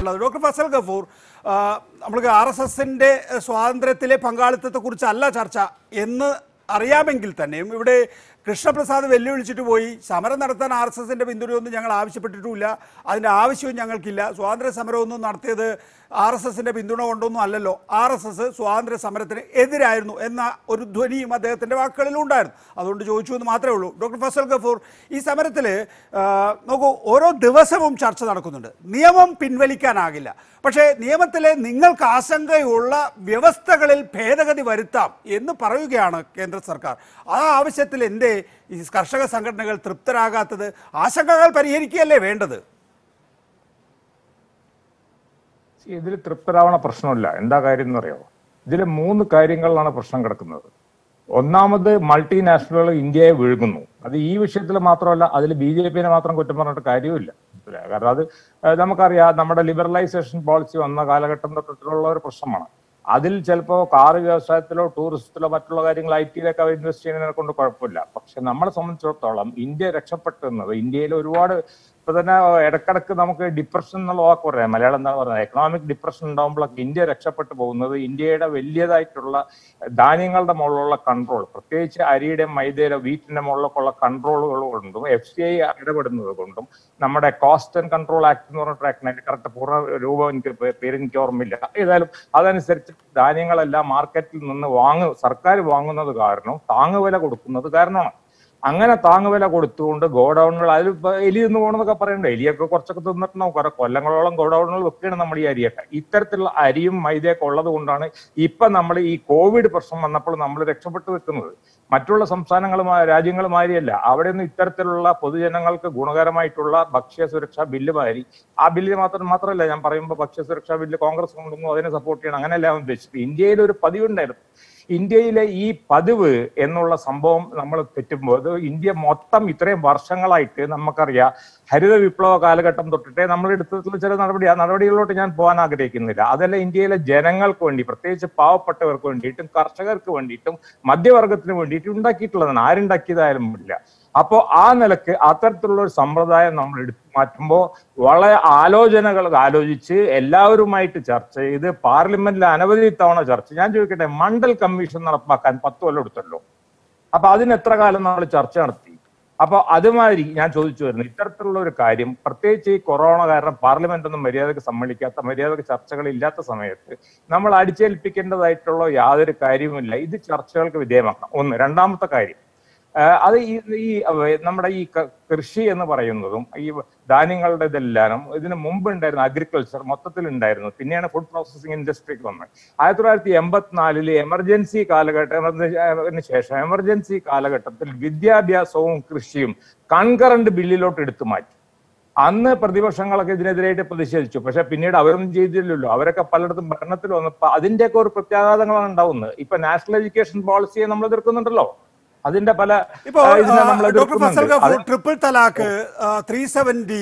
ചോദിക്കാനുള്ളത് ഡോക്ടർ ഫസൽ ഗഫൂർ ആ, നമ്മൾക്ക് ആർ എസ് എസിൻ്റെ സ്വാതന്ത്ര്യത്തിലെ പങ്കാളിത്തത്തെക്കുറിച്ചല്ല ചർച്ച എന്ന് അറിയാമെങ്കിൽ തന്നെയും ഇവിടെ കൃഷ്ണപ്രസാദ് വെല്ലുവിളിച്ചിട്ട് പോയി സമരം നടത്താൻ ആർ എസ് എസിൻ്റെ പിന്തുണയൊന്നും ഞങ്ങൾ ആവശ്യപ്പെട്ടിട്ടുമില്ല അതിൻ്റെ ആവശ്യവും ഞങ്ങൾക്കില്ല സ്വാതന്ത്ര്യ സമരമൊന്നും നടത്തിയത് ആർ എസ് എസിൻ്റെ പിന്തുണ കൊണ്ടൊന്നും അല്ലല്ലോ ആർ എസ് എസ് സ്വാതന്ത്ര്യ സമരത്തിന് എതിരായിരുന്നു എന്ന ഒരു ധ്വനിയും അദ്ദേഹത്തിൻ്റെ വാക്കുകളിലും ഉണ്ടായിരുന്നു അതുകൊണ്ട് ചോദിച്ചു എന്ന് മാത്രമേ ഉള്ളൂ ഡോക്ടർ ഫസൽ ഗഫൂർ ഈ സമരത്തിൽ നോക്കൂ ഓരോ ദിവസവും ചർച്ച നടക്കുന്നുണ്ട് നിയമം പിൻവലിക്കാനാകില്ല പക്ഷേ നിയമത്തിലെ നിങ്ങൾക്ക് ആശങ്കയുള്ള വ്യവസ്ഥകളിൽ ഭേദഗതി വരുത്താം എന്ന് പറയുകയാണ് കേന്ദ്ര സർക്കാർ ആ ആവശ്യത്തിൽ എന്തേ ഈ കർഷക സംഘടനകൾ തൃപ്തരാകാത്തത് ആശങ്കകൾ പരിഹരിക്കുകയല്ലേ വേണ്ടത് ഇതിൽ തൃപ്തരാവണ പ്രശ്നമില്ല എന്താ കാര്യം എന്നറിയോ ഇതിൽ മൂന്ന് കാര്യങ്ങളിലാണ് പ്രശ്നം കിടക്കുന്നത് ഒന്നാമത് മൾട്ടിനാഷണലുകൾ ഇന്ത്യയെ വിഴുങ്ങുന്നു അത് ഈ വിഷയത്തിൽ മാത്രമല്ല അതിൽ ബി ജെ പിനെ മാത്രം കുറ്റം പറഞ്ഞിട്ട് കാര്യമില്ല കാരണം അത് ഏഹ്, നമുക്കറിയാം നമ്മുടെ ലിബറലൈസേഷൻ പോളിസി വന്ന കാലഘട്ടം തൊട്ടിട്ടുള്ള ഒരു പ്രശ്നമാണ് അതിൽ ചിലപ്പോൾ കാർ വ്യവസായത്തിലോ ടൂറിസത്തിലോ മറ്റുള്ള കാര്യങ്ങൾ ഐ ടിയിലൊക്കെ ഇൻവെസ്റ്റ് ചെയ്യുന്നതിനെ കൊണ്ട് കുഴപ്പമില്ല പക്ഷെ നമ്മളെ സംബന്ധിച്ചിടത്തോളം ഇന്ത്യ രക്ഷപ്പെട്ടുന്നത് ഇന്ത്യയിൽ ഒരുപാട് ഇപ്പൊ തന്നെ ഇടക്കിടക്ക് നമുക്ക് ഡിപ്രഷൻ എന്നുള്ള വാക്ക് പറയാം മലയാളം എന്താണ് പറയുന്നത് എക്കണോമിക് ഡിപ്രഷൻ ഉണ്ടാകുമ്പോഴൊക്കെ ഇന്ത്യ രക്ഷപ്പെട്ടു പോകുന്നത് ഇന്ത്യയുടെ വലിയതായിട്ടുള്ള ധാന്യങ്ങളുടെ മുകളിലുള്ള കൺട്രോൾ പ്രത്യേകിച്ച് അരിയുടെ മൈദയുടെ വീറ്റിന്റെ മുകളിലൊക്കെ ഉള്ള കൺട്രോളുകൾ കൊണ്ടും എഫ് സി ഐ ഇടപെടുന്നത് കൊണ്ടും നമ്മുടെ കോസ്റ്റ് ആൻഡ് കൺട്രോൾ ആക്ട് എന്ന് പറഞ്ഞിട്ട് ആക്ട് അതിന്റെ കറക്റ്റ് പൂർണ്ണ രൂപം എനിക്ക് പേ- പേര് എനിക്ക് ഓർമ്മയില്ല ഏതായാലും അതനുസരിച്ച് ധാന്യങ്ങളെല്ലാം മാർക്കറ്റിൽ നിന്ന് വാങ്ങു സർക്കാർ വാങ്ങുന്നത് കാരണം താങ്ങുവില കൊടുക്കുന്നത് കാരണമാണ് അങ്ങനെ താങ്ങുവില കൊടുത്തുകൊണ്ട് ഗോഡൌണുകൾ അതിൽ ഇപ്പൊ എലി നിന്ന് പോകണമെന്നൊക്കെ പറയണ്ടേ എലിയൊക്കെ കുറച്ചൊക്കെ തിന്നിട്ടുണ്ടാവും കുറെ കൊല്ലങ്ങളോളം ഗോഡൌണുകൾ വെക്കുകയാണ് നമ്മൾ ഈ അരിയൊക്കെ ഇത്തരത്തിലുള്ള അരിയും മൈദയൊക്കെ ഉള്ളത് കൊണ്ടാണ് ഇപ്പൊ നമ്മൾ ഈ കോവിഡ് പ്രശ്നം വന്നപ്പോൾ നമ്മൾ രക്ഷപ്പെട്ടു വെക്കുന്നത് മറ്റുള്ള സംസ്ഥാനങ്ങളുമായി രാജ്യങ്ങളുമാരിയല്ല അവിടെയൊന്നും ഇത്തരത്തിലുള്ള പൊതുജനങ്ങൾക്ക് ഗുണകരമായിട്ടുള്ള ഭക്ഷ്യ സുരക്ഷാ ബില്ല് മാറി ആ ബില്ല് മാത്രം മാത്രമല്ല ഞാൻ പറയുമ്പോൾ ഭക്ഷ്യ സുരക്ഷാ ബില്ല് കോൺഗ്രസ് കൊണ്ടുവന്നു അതിനെ സപ്പോർട്ട് ചെയ്യണം അങ്ങനെയല്ല ഞാൻ ഉദ്ദേശിച്ചത് ഇന്ത്യയിൽ ഒരു പതിവുണ്ടായിരുന്നു ഇന്ത്യയിലെ ഈ പതിവ് എന്നുള്ള സംഭവം നമ്മൾ തെറ്റുമ്പോൾ അത് ഇന്ത്യ മൊത്തം ഇത്രയും വർഷങ്ങളായിട്ട് നമുക്കറിയാം ഹരിത വിപ്ലവ കാലഘട്ടം തൊട്ടിട്ടേ നമ്മൾ എടുത്തിട്ടുള്ള ചില നടപടി ആ നടപടികളിലോട്ട് ഞാൻ പോകാൻ ആഗ്രഹിക്കുന്നില്ല അതല്ല ഇന്ത്യയിലെ ജനങ്ങൾക്ക് വേണ്ടി പ്രത്യേകിച്ച് പാവപ്പെട്ടവർക്ക് വേണ്ടിയിട്ടും കർഷകർക്ക് വേണ്ടിയിട്ടും മധ്യവർഗത്തിന് വേണ്ടിയിട്ടും ഉണ്ടാക്കിയിട്ടുള്ളതാണ് ആരുണ്ടാക്കിയതായാലും ഇല്ല അപ്പോ ആ നിലക്ക് അത്തരത്തിലുള്ള ഒരു സമ്പ്രദായം നമ്മൾ എടുത്തു മാറ്റുമ്പോൾ വളരെ ആലോചനകൾ ആലോചിച്ച് എല്ലാവരുമായിട്ട് ചർച്ച ചെയ്ത് പാർലമെന്റിൽ അനവധി തവണ ചർച്ച ഞാൻ ചോദിക്കട്ടെ മണ്ഡൽ കമ്മീഷൻ നടപ്പാക്കാൻ പത്ത് കൊല്ലം എടുത്തല്ലോ അപ്പൊ അതിന് എത്ര കാലം നമ്മൾ ചർച്ച നടത്തി അപ്പൊ അതുമാതിരി ഞാൻ ചോദിച്ചു വരുന്നു ഇത്തരത്തിലുള്ള ഒരു കാര്യം പ്രത്യേകിച്ച് ഈ കൊറോണ കാരണം പാർലമെന്റ് ഒന്നും മര്യാദക്ക് സമ്മതിക്കാത്ത മര്യാദക്ക് ചർച്ചകൾ ഇല്ലാത്ത സമയത്ത് നമ്മൾ അടിച്ചേൽപ്പിക്കേണ്ടതായിട്ടുള്ള യാതൊരു കാര്യവുമില്ല ഇത് ചർച്ചകൾക്ക് വിധേയമാക്കണം ഒന്ന് രണ്ടാമത്തെ കാര്യം ആഹ് അത് ഈ ഈ അവ- നമ്മുടെ ഈ ക- കൃഷി എന്ന് പറയുന്നതും ഈ ധാന്യങ്ങളുടെ ഇതെല്ലാം ഇതിന് മുമ്പ് ഉണ്ടായിരുന്ന അഗ്രികൾച്ചർ മൊത്തത്തിൽ ഉണ്ടായിരുന്നു പിന്നെയാണ് ഫുഡ് പ്രോസസിംഗ് ഇൻഡസ്ട്രിക്ക് വന്നത് ആയിരത്തി തൊള്ളായിരത്തി എൺപത്തിനാലില് എമർജൻസി കാലഘട്ടത്തിന് ശേഷം എമർജൻസി കാലഘട്ടത്തിൽ വിദ്യാഭ്യാസവും കൃഷിയും കൺകറന്റ് ബില്ലിലോട്ട് എടുത്തു മാറ്റി അന്ന് പ്രതിപക്ഷങ്ങളൊക്കെ ഇതിനെതിരായിട്ട് പ്രതിഷേധിച്ചു പക്ഷെ പിന്നീട് അവരൊന്നും ചെയ്തില്ലല്ലോ അവരൊക്കെ പലയിടത്തും ഭരണത്തിൽ വന്നപ്പോ അതിന്റെയൊക്കെ ഒരു പ്രത്യാഘാതങ്ങളാണ് ഉണ്ടാവുന്നത് ഇപ്പൊ നാഷണൽ എഡ്യൂക്കേഷൻ പോളിസിയെ നമ്മൾ എതിർക്കുന്നുണ്ടല്ലോ അതിന്റെ പല ഇപ്പൊ ആ, ഇതിനെ നമ്മൾ ഡോക്ടർ ഫസൽ എതിർക്കുന്നുണ്ട് ഗഫൂർ അത് ട്രിപ്പിൾ തലാക്ക് ത്രീ സെവൻറ്റി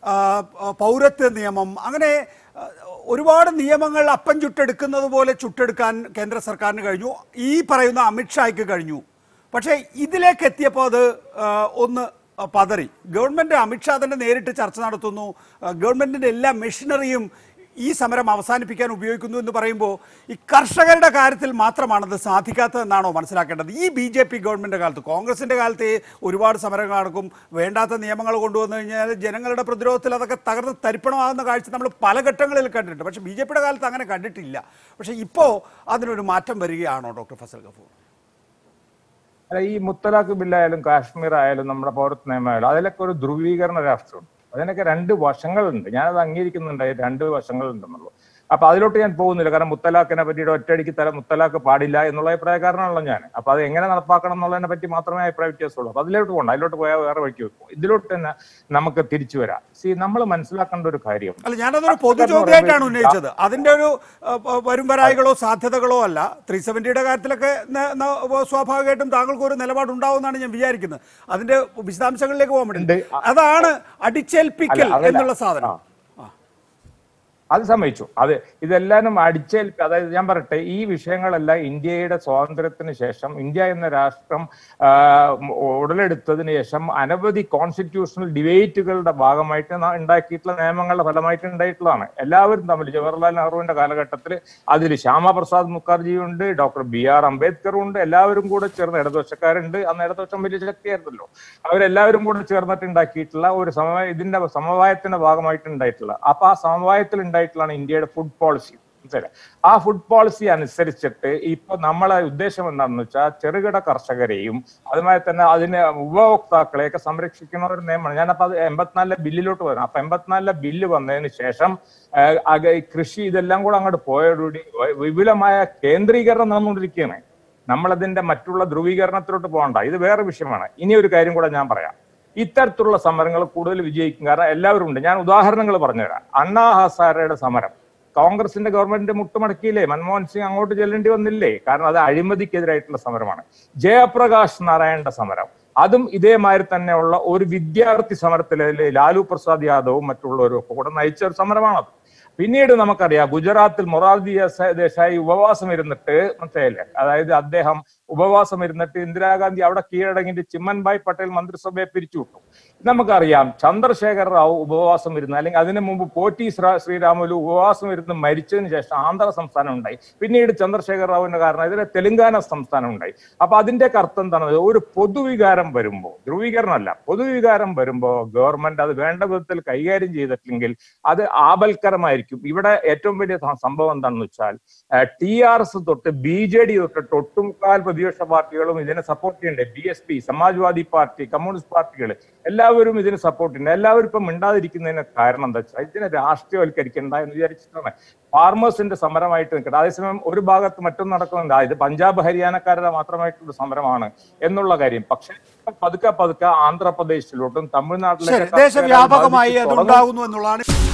പൗരത്വ നിയമം അങ്ങനെ ആ, ഒരുപാട് നിയമങ്ങൾ അപ്പം ചുട്ടെടുക്കുന്നത് പോലെ ചുട്ടെടുക്കാൻ കേന്ദ്ര സർക്കാരിന് കഴിഞ്ഞു ഈ പറയുന്ന അമിത്ഷായ്ക്ക് കഴിഞ്ഞു പക്ഷേ ഇതിലേക്ക് എത്തിയപ്പോൾ അത് ആ, ഒന്ന് പതറി ഗവൺമെന്റ് അമിത്ഷാ തന്നെ നേരിട്ട് ചർച്ച നടത്തുന്നു ആ, ഗവൺമെന്റിന്റെ എല്ലാ മെഷീനറിയും ഈ സമരം അവസാനിപ്പിക്കാൻ ഉപയോഗിക്കുന്നു എന്ന് പറയുമ്പോൾ ഈ കർഷകരുടെ കാര്യത്തിൽ മാത്രമാണത് സാധിക്കാത്തതെന്നാണോ മനസ്സിലാക്കേണ്ടത് ഈ ബി ജെ പി ഗവൺമെൻറ് കാലത്ത് കോൺഗ്രസിൻ്റെ കാലത്ത് ഒരുപാട് സമരങ്ങൾ നടക്കും വേണ്ടാത്ത നിയമങ്ങൾ കൊണ്ടുവന്നു കഴിഞ്ഞാൽ ജനങ്ങളുടെ പ്രതിരോധത്തിൽ അതൊക്കെ തകർന്ന് തരിപ്പണമാകുന്ന കാഴ്ച നമ്മൾ പല ഘട്ടങ്ങളിൽ കണ്ടിട്ടുണ്ട് പക്ഷേ ബി ജെ പിയുടെ കാലത്ത് അങ്ങനെ കണ്ടിട്ടില്ല പക്ഷേ ഇപ്പോൾ അതിനൊരു മാറ്റം വരികയാണോ ഡോക്ടർ ഫസൽ ഗഫൂർ അല്ല, ഈ മുത്തലാഖ് ബില്ലായാലും കാശ്മീർ ആയാലും നമ്മുടെ പൗരത്വ നിയമമായാലും അതിലൊക്കെ ഒരു ധ്രുവീകരണ രാഷ്ട്രമുണ്ട് അതിനൊക്കെ രണ്ട് വശങ്ങളുണ്ട് ഞാനത് അംഗീകരിക്കുന്നുണ്ട് അതിൽ രണ്ട് വശങ്ങളുണ്ടെന്നുള്ളൂ അപ്പൊ അതിലോട്ട് ഞാൻ പോകുന്നില്ല കാരണം മുത്തലാഖിനെ പറ്റിയിട്ട് ഒറ്റയടിക്ക് തല മുത്തലാഖ് പാടില്ല എന്നുള്ള അഭിപ്രായക്കാരനാണല്ലോ ഞാൻ അപ്പൊ അത് എങ്ങനെ നടപ്പാക്കണം എന്നുള്ളതിനെ പറ്റി മാത്രമേ അഭിപ്രായ വ്യത്യാസമുള്ളൂ അപ്പൊ അതിലോട്ട് പോകണ്ട അതിലോട്ട് പോയാൽ വേറെ വഴിക്ക് വെക്കും ഇതിലോട്ട് തന്നെ നമുക്ക് തിരിച്ചു വരാം സി നമ്മൾ മനസ്സിലാക്കേണ്ട ഒരു കാര്യം അല്ല ഞാനതൊരു പൊതു ചോദ്യമായിട്ടാണ് ഉന്നയിച്ചത് അതിന്റെ ഒരു അഹ്, പ- വരും വരായികളോ സാധ്യതകളോ അല്ല ത്രീ സെവൻറ്റിയുടെ കാര്യത്തിലൊക്കെ ന- ന- സ്വാഭാവികമായിട്ടും താങ്കൾക്ക് ഒരു നിലപാടുണ്ടാവുമെന്നാണ് ഞാൻ വിചാരിക്കുന്നത് അതിന്റെ വിശദാംശങ്ങളിലേക്ക് പോകാൻ വേണ്ടി ഉണ്ട്. അതാണ് അടിച്ചേൽപ്പിക്കൽ അല്ല, അതല്ല. എന്നുള്ള സാധനം ആ. അത് സമ്മതിച്ചു അത് ഇതെല്ലാനും അടിച്ചേൽപ്പി അതായത് ഞാൻ പറയട്ടെ ഈ വിഷയങ്ങളെല്ലാം ഇന്ത്യയുടെ സ്വാതന്ത്ര്യത്തിന് ശേഷം ഇന്ത്യ എന്ന രാഷ്ട്രം ആ, ഉടലെടുത്തതിന് ശേഷം അനവധി കോൺസ്റ്റിറ്റ്യൂഷണൽ ഡിബേറ്റുകളുടെ ഭാഗമായിട്ട് ന- ഉണ്ടാക്കിയിട്ടുള്ള നിയമങ്ങളുടെ ഫലമായിട്ട് ഉണ്ടായിട്ടുള്ളതാണ് എല്ലാവരും തമ്മിൽ ജവഹർലാൽ നെഹ്റുവിന്റെ കാലഘട്ടത്തിൽ അതിൽ ശ്യാമപ്രസാദ് മുഖർജി ഉണ്ട് ഡോക്ടർ ബി ആർ അംബേദ്കർ ഉണ്ട് എല്ലാവരും കൂടെ ചേർന്ന് ഇടതുപക്ഷക്കാരുണ്ട് അന്ന് ഇടതുപക്ഷം വലിയ ശക്തിയായിരുന്നല്ലോ അവരെല്ലാവരും കൂടെ ചേർന്നിട്ട് ഉണ്ടാക്കിയിട്ടുള്ള ഒരു സമവായ ഇതിന്റെ സമവായത്തിന്റെ ഭാഗമായിട്ട് ഉണ്ടായിട്ടുള്ള അപ്പൊ ആ സമവായത്തിൽ ഉണ്ടായിട്ടുള്ളതാണ് ഇന്ത്യയുടെ ഫുഡ് പോളിസി മനസ്സിലായി ആ ഫുഡ് പോളിസി അനുസരിച്ചിട്ട് ഇപ്പൊ നമ്മളെ ഉദ്ദേശം എന്താണെന്ന് വെച്ചാൽ ചെറുകിട കർഷകരെയും അതുമായി തന്നെ അതിന് ഉപഭോക്താക്കളെയൊക്കെ സംരക്ഷിക്കുന്ന ഒരു നിയമമാണ് ഞാനപ്പോ അത് എൺപത്തിനാലിലെ ബില്ലിലോട്ട് വരാം അപ്പൊ എൺപത്തിനാലിലെ ബില്ല് വന്നതിന് ശേഷം ആഹ് അക- ഈ കൃഷി ഇതെല്ലാം കൂടെ അങ്ങോട്ട് പോയതോടുകൂടി വ- വിപുലമായ കേന്ദ്രീകരണം നടന്നുകൊണ്ടിരിക്കുകയാണ് നമ്മളതിന്റെ മറ്റുള്ള ധ്രുവീകരണത്തിലോട്ട് പോകണ്ട ഇത് വേറെ വിഷയമാണ് ഇനി ഒരു കാര്യം കൂടെ ഞാൻ പറയാം ഇത്തരത്തിലുള്ള സമരങ്ങൾ കൂടുതൽ വിജയിക്കും കാരണം എല്ലാവരും ഉണ്ട് ഞാൻ ഉദാഹരണങ്ങൾ പറഞ്ഞുതരാം അണ്ണാ ഹസാരയുടെ സമരം കോൺഗ്രസിന്റെ ഗവൺമെന്റ് മുട്ടുമടക്കിയില്ലേ മൻമോഹൻ സിംഗ് അങ്ങോട്ട് ചെല്ലേണ്ടി വന്നില്ലേ കാരണം അത് അഴിമതിക്കെതിരായിട്ടുള്ള സമരമാണ് ജയപ്രകാശ് നാരായണന്റെ സമരം അതും ഇതേമാതിരി തന്നെയുള്ള ഒരു വിദ്യാർത്ഥി സമരത്തിലെ ലാലു പ്രസാദ് യാദവും മറ്റുള്ളവരും ഒക്കെ കൂടെ നയിച്ച ഒരു സമരമാണത് പിന്നീട് നമുക്കറിയാം ഗുജറാത്തിൽ മൊറാർജി ദേശാ- ദേശായി ഉപവാസം ഇരുന്നിട്ട് മനസ്സിലായില്ലേ അതായത് അദ്ദേഹം ഉപവാസം ഇരുന്നിട്ട് ഇന്ദിരാഗാന്ധി അവിടെ കീഴടങ്ങിയിട്ട് ചിമ്മൻഭായ് പട്ടേൽ മന്ത്രിസഭയെ പിരിച്ചുവിട്ടു നമുക്കറിയാം ചന്ദ്രശേഖർ റാവു ഉപവാസം ഇരുന്ന് അല്ലെങ്കിൽ അതിനു മുമ്പ് പോറ്റി ശ്രീ- ശ്രീരാമുലു ഉപവാസം ഇരുന്ന് മരിച്ചതിന് ശേഷം ആന്ധ്ര സംസ്ഥാനം ഉണ്ടായി പിന്നീട് ചന്ദ്രശേഖർ റാവുവിന്റെ കാരണം ഇതിലെ തെലങ്കാന സംസ്ഥാനം ഉണ്ടായി അപ്പൊ അതിന്റെ അർത്ഥം എന്താണ് ഒരു പൊതുവികാരം വരുമ്പോൾ ധ്രുവീകരണമല്ല പൊതുവികാരം വരുമ്പോൾ ഗവൺമെന്റ് അത് വേണ്ട വിധത്തിൽ കൈകാര്യം ചെയ്തിട്ടില്ലെങ്കിൽ അത് ആപൽക്കരമായിരിക്കും ഇവിടെ ഏറ്റവും വലിയ സ- സംഭവം എന്താണെന്ന് വെച്ചാൽ ടി ആർ എസ് തൊട്ട് ബി ജെ ഡി തൊട്ടിട്ട് ഒട്ടുമുക്കാൽ പ്രതിപക്ഷ പാർട്ടികളും ഇതിനെ സപ്പോർട്ട് ചെയ്യണ്ടേ B S P Samajwadi party communist പാർട്ടികൾ എല്ലാവരും ഇതിന് സപ്പോർട്ട് ചെയ്യുന്നുണ്ട് എല്ലാവരും ഇപ്പൊ മിണ്ടാതിരിക്കുന്നതിന് കാരണം എന്താ വെച്ചാൽ ഇതിനെ രാഷ്ട്രീയവൽക്കരിക്കണ്ട എന്ന് വിചാരിച്ചിട്ടാണ് ഫാർമേഴ്സിന്റെ സമരമായിട്ട് നിൽക്കട്ടെ അതേസമയം ഒരു ഭാഗത്ത് മറ്റൊന്നും നടക്കുന്നുണ്ട് ആ, ഇത് പഞ്ചാബ് ഹരിയാനക്കാരുടെ മാത്രമായിട്ടുള്ള സമരമാണ് എന്നുള്ള കാര്യം പക്ഷെ പതുക്കെ പതുക്കെ ആന്ധ്രാപ്രദേശിലോട്ടും ശരി തമിഴ്നാട്ടിലേക്ക് ദേശവ്യാപകമായി അത് ഉണ്ടാകുന്നു എന്നുള്ളതാണ്